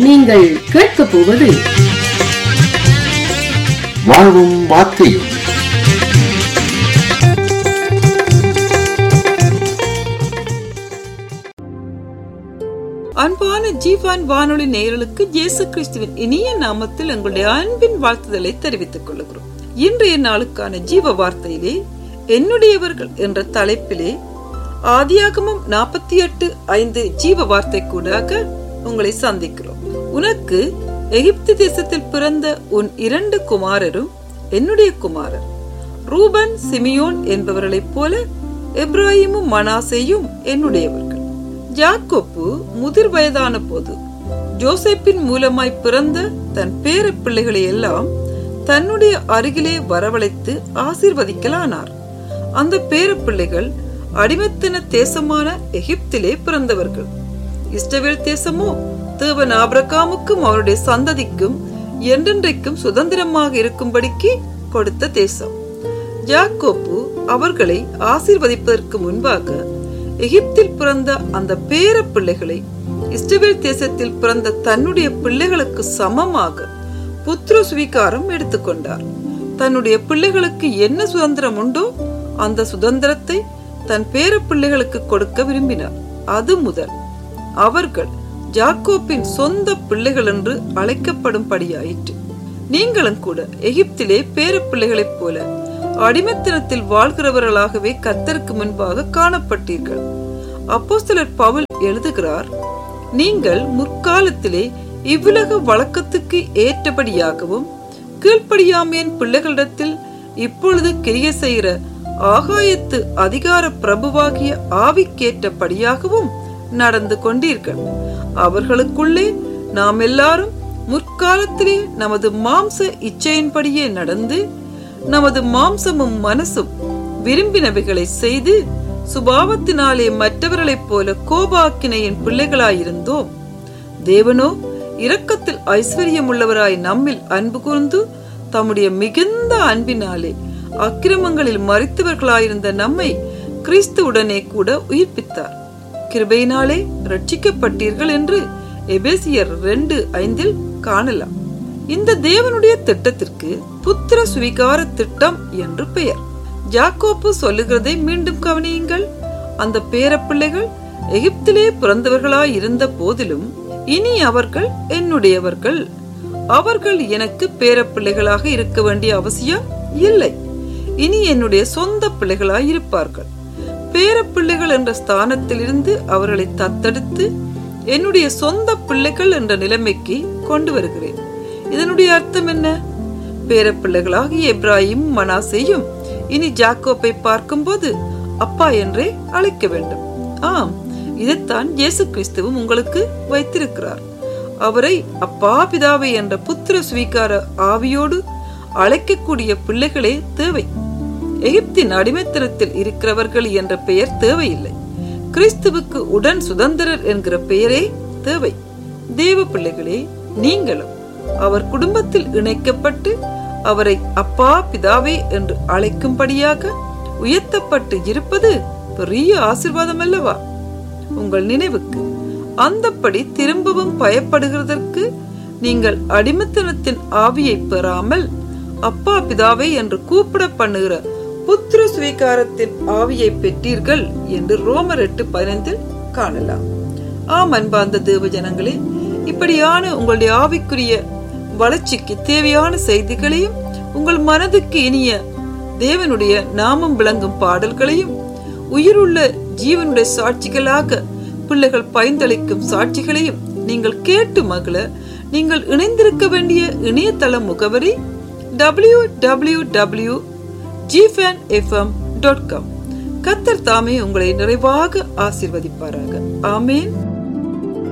நீங்கள் கேட்கப் போவது வாழ்வும் வார்த்தையும் அன்பான ஜீவான் வானொலி நேயர்களுக்கு இயேசு கிறிஸ்துவின் இனிய நாமத்தில் எங்களுடைய அன்பின் வாழ்த்துதலை தெரிவித்துக் கொள்கிறோம் இன்றைய நாளுக்கான ஜீவ வார்த்தையிலே என்னுடையவர்கள் என்ற தலைப்பிலே ஆதியாகமம் நாற்பத்தி எட்டு ஐந்து ஜீவ வார்த்தை கூடாக உங்களை சந்திக்கிறோம் உனக்கு எகிப்து தேசத்தில் பிறந்த உன் இரண்டு குமாரரும் என்னுடைய குமாரர் ரூபன் சிமியோன் என்பவர்களைப் போல எப்ராஹிமும் மனாசேயும் என்னுடையவர்கள் ஜாக்கோப்பு முதிர் வயதான போது ஜோசப்பின் மூலமாய் பிறந்த தன் பேர பிள்ளைகளை எல்லாம் தன்னுடைய அருகிலே வரவழைத்து ஆசீர்வதிக்கலானார் அந்த பேர பிள்ளைகள் அடிமத்தன தேசமான எகிப்திலே பிறந்தவர்கள் இஸ்ரவேல் தேசமோ தேவன் ஆபிரகாமுக்கும் அவருடைய சந்ததிக்கும் என்றென்றைக்கும் சுதந்திரமாக இருக்கும்படிக்கு கொடுத்த தேசம் யாக்கோப்பு அவர்களை ஆசீர்வதிப்பதற்கு முன்பாக எகிப்தில் பிறந்த அந்த பேர பிள்ளைகளை இஸ்ரவேல் தேசத்தில் பிறந்த தன்னுடைய பிள்ளைகளுக்கு சமமாக புத்திர சுவீகாரம் எடுத்துக்கொண்டார் தன்னுடைய பிள்ளைகளுக்கு என்ன சுதந்திரம் உண்டோ அந்த சுதந்திரத்தை தன் பேர பிள்ளைகளுக்கு கொடுக்க விரும்பினார் அது முதல் அவர்கள் ஜாக்கோப்பின் சொந்த பிள்ளைகள் என்று அழைக்கப்படும்படியாயிற்று நீங்களும் கூட எகிப்திலே பேர பிள்ளைகளைப் போல அடிமைத்தனத்தில் வாழ்கிறவர்களாகவே கத்தருக்கு முன்பாக காணப்பட்டீர்கள் அப்போஸ்தலர் பவுல் எழுதுகிறார் நீங்கள் முற்காலத்திலே இவ்வுலக வழக்கத்துக்கு ஏற்றபடியாகவும் கீழ்ப்படியாமையின் பிள்ளைகளிடத்தில் இப்பொழுது கிரிய செய்கிற ஆகாயத்து அதிகார பிரபுவாகிய ஆவிக்கேற்றபடியாகவும் நடந்து கொண்டீர்கள் அவர்களுக்குள்ளே நாம் எல்லாரும் முற்காலத்திலே நமது மாம்ச இச்சையின்படியே நடந்து நமது மாம்சமும் மனசும் விரும்பினவைகளை செய்து சுபாவத்தினாலே மற்றவர்களைப் போல கோபாக்கினையின் பிள்ளைகளாயிருந்தோம் தேவனோ இரக்கத்தில் ஐஸ்வர்யம் உள்ளவராய் நம்மில் அன்பு கூர்ந்து தம்முடைய மிகுந்த அன்பினாலே அக்கிரமங்களில் மறித்தவர்களாயிருந்த நம்மை கிறிஸ்துவுடனே கூட உயிர்ப்பித்தார் கிருபையினாலே ரட்சிக்கப்பட்டீர்கள் என்று எபேசியர் ரெண்டு ஐந்தில் காணலாம் இந்த தேவனுடைய திட்டத்திற்கு புத்திர சுவிகார திட்டம் என்று பெயர் ஜாக்கோப்பு சொல்லுகிறதை மீண்டும் கவனியுங்கள் அந்த பேர பிள்ளைகள் எகிப்திலே பிறந்தவர்களாய் இருந்த போதிலும் இனி அவர்கள் என்னுடையவர்கள் அவர்கள் எனக்கு பேர பிள்ளைகளாக இருக்க வேண்டிய அவசியம் இல்லை இனி என்னுடைய சொந்த பிள்ளைகளாய் இருப்பார்கள் பேர பிள்ளைகள் என்ற ஸ்தானத்தில் இருந்து அவர்களை தத்தெடுத்து என்னுடைய சொந்த பிள்ளைகள் என்ற நிலைமைக்கு கொண்டு வருகிறேன் இதனுடைய அர்த்தம் என்ன பேர பிள்ளைகளாகிய எப்ராஹிம் மனாசேயும் இனி ஜாக்கோப்பை பார்க்கும்போது அப்பா என்றே அழைக்க வேண்டும் ஆம் இதைத்தான் இயேசு கிறிஸ்துவும் உங்களுக்கு வைத்திருக்கிறார் அவரை அப்பா பிதாவை என்ற புத்திர சுவீகார ஆவியோடு அழைக்கக்கூடிய பிள்ளைகளே தேவை எகிப்தின் அடிமைத்தனத்தில் இருக்கிறவர்கள் என்ற பெயர் தேவையில்லை கிறிஸ்துவுக்கு உடன் சுதந்திரர் என்கிற பெயரே தேவை தேவ பிள்ளைகளே நீங்களும் அவர் குடும்பத்தில் இணைக்கப்பட்டு அவரை அப்பா பிதாவே என்று அழைக்கும்படியாக உயர்த்தப்பட்டு இருப்பது பெரிய ஆசிர்வாதம் அல்லவா உங்கள் நினைவுக்கு அந்தப்படி திரும்பவும் பயப்படுகிறதற்கு நீங்கள் அடிமத்தனத்தின் ஆவியை பெறாமல் அப்பா பிதாவே என்று கூப்பிட பண்ணுகிற புத்திர சுவீகாரத்தின் ஆவியை பெற்றீர்கள் என்று ரோமர் எட்டு பதினைந்தில் காணலாம் ஆம் அன்பார்ந்த தேவ ஜனங்களே இப்படியான உங்களுடைய ஆவிக்குரிய வளர்ச்சிக்கு தேவையான செய்திகளையும் உங்கள் மனதுக்கு இனிய தேவனுடைய நாமம் விளங்கும் பாடல்களையும் உயிருள்ள ஜீவனுடைய சாட்சிகளாக பிள்ளைகள் பயந்தளிக்கும் சாட்சிகளையும் நீங்கள் கேட்டு மகள நீங்கள் இணைந்திருக்க வேண்டிய இணையதள முகவரி டபிள்யூ டபிள்யூ டபிள்யூ ஜிஃபேன் எஃப்எம் டாட் காம் கத்தர் தாமே உங்களை நிறைவாக ஆசிர்வதிப்பாராக ஆமேன்